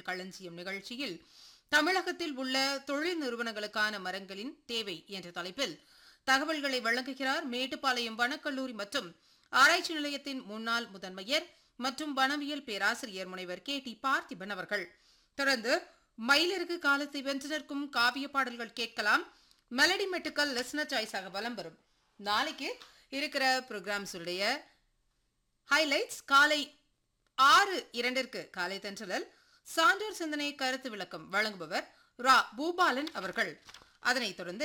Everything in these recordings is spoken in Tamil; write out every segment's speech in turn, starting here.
பாடல்கள் களஞ்சியம் நிகழ்ச்சியில் தமிழகத்தில் உள்ள தொழில் நிறுவனங்களுக்கான மரங்களின் தேவை என்ற தலைப்பில் தகவல்களை வழங்குகிறார் மேட்டுப்பாளையம் வனக்கல்லூரி மற்றும் ஆராய்ச்சி நிலையத்தின் முன்னாள் முதன்மையர் மற்றும் வனவியல் பேராசிரியர் முனைவர் கே டி பார்த்திபன் அவர்கள் தொடர்ந்து மயிலிறகு காலத்தை வென்று நிற்கும் காவிய பாடல்கள் கேட்கலாம் மெலடி மெட்டுக்கள் லிஸ்னர் சாய்ஸாக வலம் வரும் நாளைக்கு இருக்கிற ப்ரோக்ராம்ஸ் உடைய ஹைலைட்ஸ் காலை ஆறு இரண்டிற்கு காலை தென்றலல் சான்றோர் சிந்தனை கருத்து விளக்கம் வழங்குபவர் ரா பூபாலன் அவர்கள் அதனைத் தொடர்ந்து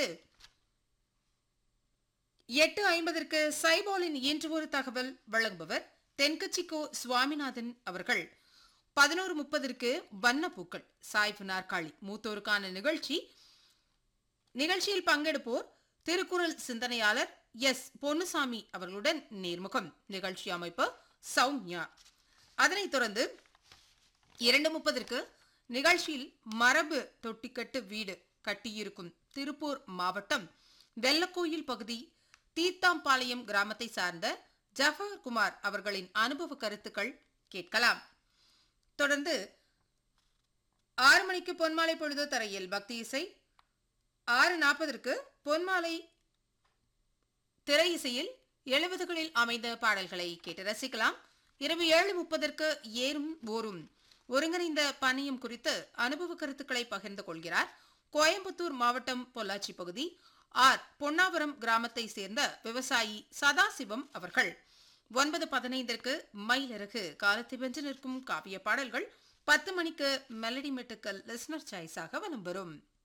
எட்டு ஐம்பதற்கு சைபாலின் இன்று ஒரு தகவல் வழங்குபவர் தென்கட்சிக்கோ சுவாமிநாதன் அவர்கள் பதினோரு முப்பதற்கு வண்ணப்பூக்கள் சாய்வு நாற்காலி மூத்தோருக்கான நிகழ்ச்சி நிகழ்ச்சியில் பங்கெடுப்போர் திருக்குறள் சிந்தனையாளர் எஸ் பொன்னுசாமி அவர்களுடன் நேர்முகம் நிகழ்ச்சி அமைப்பு சௌமியா அதனைத் தொடர்ந்து இரண்டு முப்பதற்கு நிகழ்ச்சியில் மரபு தொட்டிக்கட்டு வீடு கட்டியிருக்கும் திருப்பூர் மாவட்டம் வெள்ளக்கோயில் பகுதி தீர்த்தாம்பாளையம் கிராமத்தை சார்ந்த ஜஃபர் குமார் அவர்களின் அனுபவ கருத்துக்கள் கேட்கலாம் தொடர்ந்து ஆறு மணிக்கு பொன்மாலை பொழுது தரையில் பக்தி இசை ஆறு நாற்பதற்கு பொன்மாலை திரை இசையில் எழுபதுகளில் அமைந்த பாடல்களை கேட்டு ரசிக்கலாம் இரவு ஏழு முப்பதற்கு ஏறும் ஓரும் ஒருங்கிணைந்த பணியும் குறித்து அனுபவ கருத்துக்களை பகிர்ந்து கொள்கிறார் கோயம்புத்தூர் மாவட்டம் பொள்ளாச்சி பகுதி ஆர் பொன்னாவரம் கிராமத்தை சேர்ந்த விவசாயி சதாசிவம் அவர்கள் ஒன்பது பதினைந்திற்கு மயிலிறகு காலத்தை வென்று நிற்கும் காவிய பாடல்கள் பத்து மணிக்கு மெலடி மெட்டுக்கள் லிஸ்னர் சாய்ஸாக வலம் வரும்